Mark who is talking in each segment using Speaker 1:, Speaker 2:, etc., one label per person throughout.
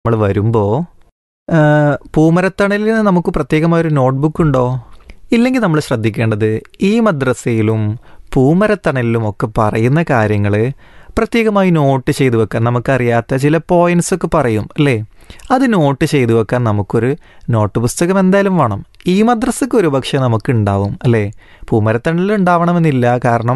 Speaker 1: നമ്മൾ വരുമ്പോൾ പൂമരത്തണലിന് നമുക്ക് പ്രത്യേകമായ ഒരു നോട്ട്ബുക്ക് ഉണ്ടോ ഇല്ലെങ്കിൽ നമ്മൾ ശ്രദ്ധിക്കേണ്ടത് ഈ മദ്രസയിലും പൂമരത്തണലിലും ഒക്കെ പറയുന്ന കാര്യങ്ങൾ പ്രത്യേകമായി നോട്ട് ചെയ്തു വെക്കാൻ നമുക്കറിയാത്ത ചില പോയിന്റ്സ് ഒക്കെ പറയും അല്ലേ അത് നോട്ട് ചെയ്തു വെക്കാൻ നമുക്കൊരു നോട്ട് പുസ്തകം എന്തായാലും വേണം ഈ മദ്രസക്ക് ഒരു പക്ഷേ നമുക്ക് ഉണ്ടാവും അല്ലേ പൂമരത്തണലിൽ ഉണ്ടാവണമെന്നില്ല കാരണം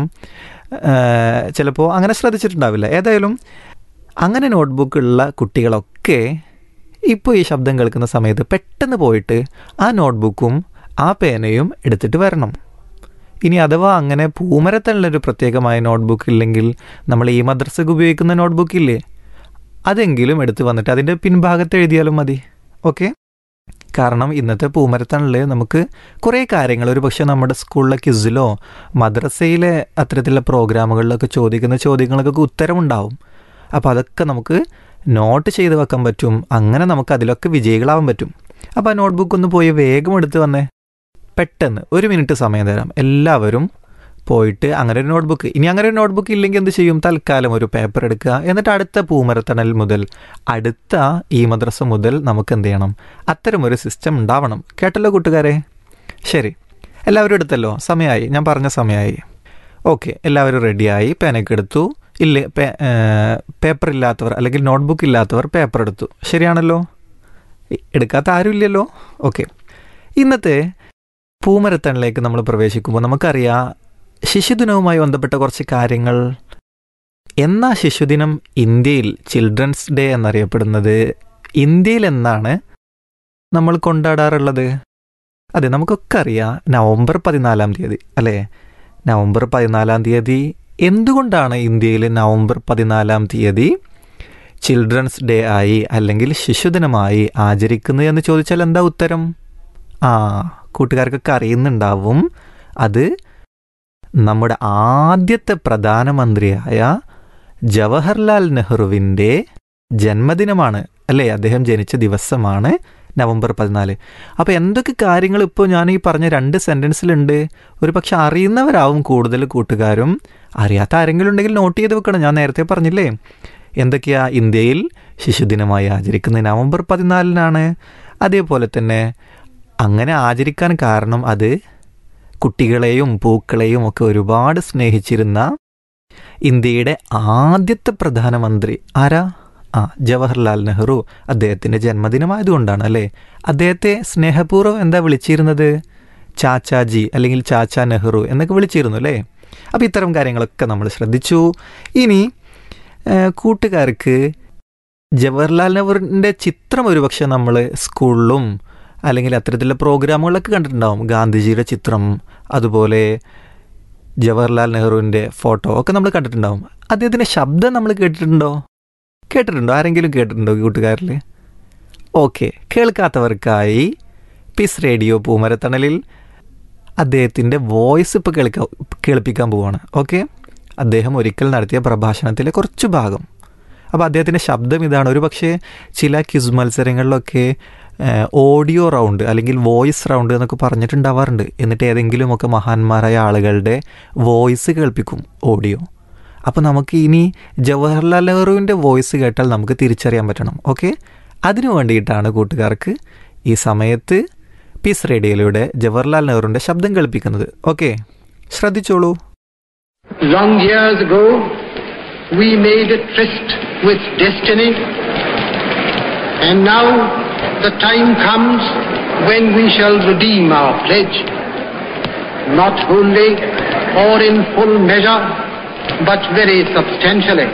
Speaker 1: ചിലപ്പോൾ അങ്ങനെ ശ്രദ്ധിച്ചിട്ടുണ്ടാവില്ല ഏതായാലും അങ്ങനെ നോട്ട്ബുക്ക് ഉള്ള കുട്ടികളൊക്കെ ഇപ്പോൾ ഈ ശബ്ദം കേൾക്കുന്ന സമയത്ത് പെട്ടെന്ന് പോയിട്ട് ആ നോട്ട്ബുക്കും ആ പേനയും എടുത്തിട്ട് വരണം ഇനി അഥവാ അങ്ങനെ പൂമരത്തണലൊരു പ്രത്യേകമായ നോട്ട്ബുക്ക് ഇല്ലെങ്കിൽ നമ്മൾ ഈ മദ്രസക്ക് ഉപയോഗിക്കുന്ന നോട്ട്ബുക്ക് ഇല്ലേ അതെങ്കിലും എടുത്ത് വന്നിട്ട് അതിൻ്റെ പിൻഭാഗത്ത് എഴുതിയാലും മതി ഓക്കെ കാരണം ഇന്നത്തെ പൂമരത്തണലിൽ നമുക്ക് കുറേ കാര്യങ്ങൾ ഒരു പക്ഷേ നമ്മുടെ സ്കൂളിലെ ക്വിസിലോ മദ്രസയിലെ അത്തരത്തിലുള്ള പ്രോഗ്രാമുകളിലൊക്കെ ചോദിക്കുന്ന ചോദ്യങ്ങൾക്കൊക്കെ ഉത്തരമുണ്ടാവും അപ്പോൾ അതൊക്കെ നമുക്ക് നോട്ട് ചെയ്ത് വെക്കാൻ പറ്റും അങ്ങനെ നമുക്ക് അതിലൊക്കെ വിജയികളാവാൻ പറ്റും അപ്പോൾ ആ നോട്ട്ബുക്ക് ഒന്ന് പോയി വേഗം എടുത്ത് വന്നേ പെട്ടെന്ന് ഒരു മിനിറ്റ് സമയം തരാം എല്ലാവരും പോയിട്ട് അങ്ങനെ ഒരു നോട്ട്ബുക്ക് ഇനി അങ്ങനെ ഒരു നോട്ട്ബുക്ക് ഇല്ലെങ്കിൽ എന്ത് ചെയ്യും തൽക്കാലം ഒരു പേപ്പർ എടുക്കുക എന്നിട്ട് അടുത്ത പൂമരത്തണൽ മുതൽ അടുത്ത ഈ മദ്രസ മുതൽ നമുക്ക് എന്ത് ചെയ്യണം അത്തരം ഒരു സിസ്റ്റം ഉണ്ടാവണം കേട്ടല്ലോ കൂട്ടുകാരെ ശരി എല്ലാവരും എടുത്തല്ലോ സമയമായി ഞാൻ പറഞ്ഞ സമയമായി ഓക്കെ എല്ലാവരും റെഡിയായി പേനൊക്കെ എടുത്തു ഇല്ല പേപ്പർ ഇല്ലാത്തവർ അല്ലെങ്കിൽ നോട്ട്ബുക്ക് ഇല്ലാത്തവർ പേപ്പർ എടുത്തു ശരിയാണല്ലോ എടുക്കാത്ത ആരുമില്ലല്ലോ ഓക്കെ ഇന്നത്തെ പൂമരത്തണിലേക്ക് നമ്മൾ പ്രവേശിക്കുമ്പോൾ നമുക്കറിയാം ശിശുദിനവുമായി ബന്ധപ്പെട്ട കുറച്ച് കാര്യങ്ങൾ എന്നാ ശിശുദിനം ഇന്ത്യയിൽ ചിൽഡ്രൻസ് ഡേ എന്നറിയപ്പെടുന്നത് ഇന്ത്യയിൽ എന്നാണ് നമ്മൾ കൊണ്ടാടാറുള്ളത് അതെ നമുക്കൊക്കെ അറിയാം നവംബർ പതിനാലാം തീയതി അല്ലേ നവംബർ പതിനാലാം തീയതി എന്തുകൊണ്ടാണ് ഇന്ത്യയിൽ നവംബർ പതിനാലാം തീയതി ചിൽഡ്രൻസ് ഡേ ആയി അല്ലെങ്കിൽ ശിശുദിനമായി ആചരിക്കുന്നത് എന്ന് ചോദിച്ചാൽ എന്താ ഉത്തരം ആ കൂട്ടുകാർക്കൊക്കെ അറിയുന്നുണ്ടാവും അത് നമ്മുടെ ആദ്യത്തെ പ്രധാനമന്ത്രിയായ ജവഹർലാൽ നെഹ്റുവിൻ്റെ ജന്മദിനമാണ് അല്ലേ അദ്ദേഹം ജനിച്ച ദിവസമാണ് നവംബർ പതിനാല് അപ്പോൾ എന്തൊക്കെ കാര്യങ്ങൾ ഇപ്പോൾ ഞാൻ ഈ പറഞ്ഞ രണ്ട് സെൻറ്റൻസിലുണ്ട് ഒരു പക്ഷെ അറിയുന്നവരാവും കൂടുതൽ കൂട്ടുകാരും അറിയാത്ത ആരെങ്കിലും ഉണ്ടെങ്കിൽ നോട്ട് ചെയ്ത് വെക്കണം ഞാൻ നേരത്തെ പറഞ്ഞില്ലേ എന്തൊക്കെയാ ഇന്ത്യയിൽ ശിശുദിനമായി ആചരിക്കുന്നത് നവംബർ പതിനാലിനാണ് അതേപോലെ തന്നെ അങ്ങനെ ആചരിക്കാൻ കാരണം അത് കുട്ടികളെയും പൂക്കളെയും ഒക്കെ ഒരുപാട് സ്നേഹിച്ചിരുന്ന ഇന്ത്യയുടെ ആദ്യത്തെ പ്രധാനമന്ത്രി ആരാ ആ ജവഹർലാൽ നെഹ്റു അദ്ദേഹത്തിൻ്റെ ജന്മദിനമായതുകൊണ്ടാണ് അല്ലേ അദ്ദേഹത്തെ സ്നേഹപൂർവ്വം എന്താ വിളിച്ചിരുന്നത് ചാച്ചാജി അല്ലെങ്കിൽ ചാച്ച നെഹ്റു എന്നൊക്കെ വിളിച്ചിരുന്നു അല്ലേ അപ്പോൾ ഇത്തരം കാര്യങ്ങളൊക്കെ നമ്മൾ ശ്രദ്ധിച്ചു ഇനി കൂട്ടുകാർക്ക് ജവഹർലാൽ നെഹ്റുവിൻ്റെ ചിത്രം ഒരുപക്ഷെ നമ്മൾ സ്കൂളിലും അല്ലെങ്കിൽ അത്തരത്തിലുള്ള പ്രോഗ്രാമുകളൊക്കെ കണ്ടിട്ടുണ്ടാവും ഗാന്ധിജിയുടെ ചിത്രം അതുപോലെ ജവഹർലാൽ നെഹ്റുവിൻ്റെ ഫോട്ടോ ഒക്കെ നമ്മൾ കണ്ടിട്ടുണ്ടാവും അദ്ദേഹത്തിൻ്റെ ശബ്ദം നമ്മൾ കേട്ടിട്ടുണ്ടോ കേട്ടിട്ടുണ്ടോ ആരെങ്കിലും കേട്ടിട്ടുണ്ടോ കൂട്ടുകാരിൽ ഓക്കെ കേൾക്കാത്തവർക്കായി പീസ് റേഡിയോ പൂമരത്തണലിൽ അദ്ദേഹത്തിൻ്റെ വോയിസ് ഇപ്പോൾ കേൾക്കാൻ കേൾപ്പിക്കാൻ പോവാണ് ഓക്കെ അദ്ദേഹം ഒരിക്കൽ നടത്തിയ പ്രഭാഷണത്തിലെ കുറച്ച് ഭാഗം അപ്പോൾ അദ്ദേഹത്തിൻ്റെ ശബ്ദം ഇതാണ് ഒരു പക്ഷേ ചില ക്വിസ് മത്സരങ്ങളിലൊക്കെ ഓഡിയോ റൗണ്ട് അല്ലെങ്കിൽ വോയിസ് റൗണ്ട് എന്നൊക്കെ പറഞ്ഞിട്ടുണ്ടാവാറുണ്ട് എന്നിട്ട് ഏതെങ്കിലുമൊക്കെ മഹാന്മാരായ ആളുകളുടെ വോയിസ് കേൾപ്പിക്കും ഓഡിയോ അപ്പോൾ നമുക്ക് ഇനി ജവഹർലാൽ നെഹ്റുവിൻ്റെ വോയിസ് കേട്ടാൽ നമുക്ക് തിരിച്ചറിയാൻ പറ്റണം ഓക്കെ അതിനു വേണ്ടിയിട്ടാണ് കൂട്ടുകാർക്ക് ഈ സമയത്ത് പീസ് റേഡിയോയിലൂടെ ജവഹർലാൽ നെഹ്റുവിൻ്റെ ശബ്ദം കേൾപ്പിക്കുന്നത് ഓക്കെ ശ്രദ്ധിച്ചോളൂ
Speaker 2: Long years ago, we made a tryst with destiny, and now the time comes when we shall redeem our pledge, not wholly or in full measure, but very substantially.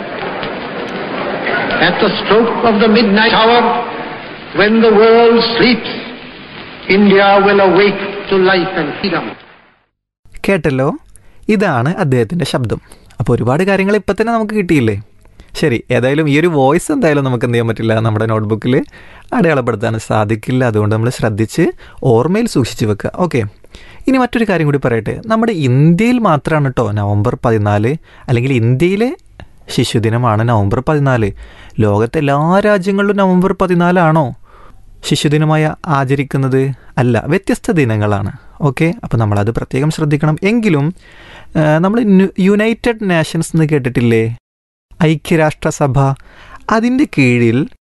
Speaker 2: At the stroke of the midnight hour, when the world sleeps, India will awake to life and freedom.
Speaker 1: കേട്ടല്ലോ ഇതാണ് അദ്ദേഹത്തിൻ്റെ ശബ്ദം അപ്പോൾ ഒരുപാട് കാര്യങ്ങൾ ഇപ്പം തന്നെ നമുക്ക് കിട്ടിയില്ലേ ശരി ഏതായാലും ഈ ഒരു വോയിസ് എന്തായാലും നമുക്ക് എന്ത് ചെയ്യാൻ പറ്റില്ല നമ്മുടെ നോട്ട്ബുക്കിൽ അടയാളപ്പെടുത്താൻ സാധിക്കില്ല അതുകൊണ്ട് നമ്മൾ ശ്രദ്ധിച്ച് ഓർമ്മയിൽ സൂക്ഷിച്ച് വെക്കുക ഓക്കെ ഇനി മറ്റൊരു കാര്യം കൂടി പറയട്ടെ നമ്മുടെ ഇന്ത്യയിൽ മാത്രമാണ് കേട്ടോ നവംബർ പതിനാല് അല്ലെങ്കിൽ ഇന്ത്യയിലെ ശിശുദിനമാണ് നവംബർ പതിനാല് ലോകത്തെ എല്ലാ രാജ്യങ്ങളിലും നവംബർ പതിനാലാണോ ശിശുദിനമായി ആചരിക്കുന്നത് അല്ല വ്യത്യസ്ത ദിനങ്ങളാണ് ഓക്കെ അപ്പോൾ നമ്മളത് പ്രത്യേകം ശ്രദ്ധിക്കണം എങ്കിലും നമ്മൾ യുണൈറ്റഡ് നേഷൻസ് എന്ന് കേട്ടിട്ടില്ലേ ഐക്യരാഷ്ട്രസഭ അതിൻ്റെ കീഴിൽ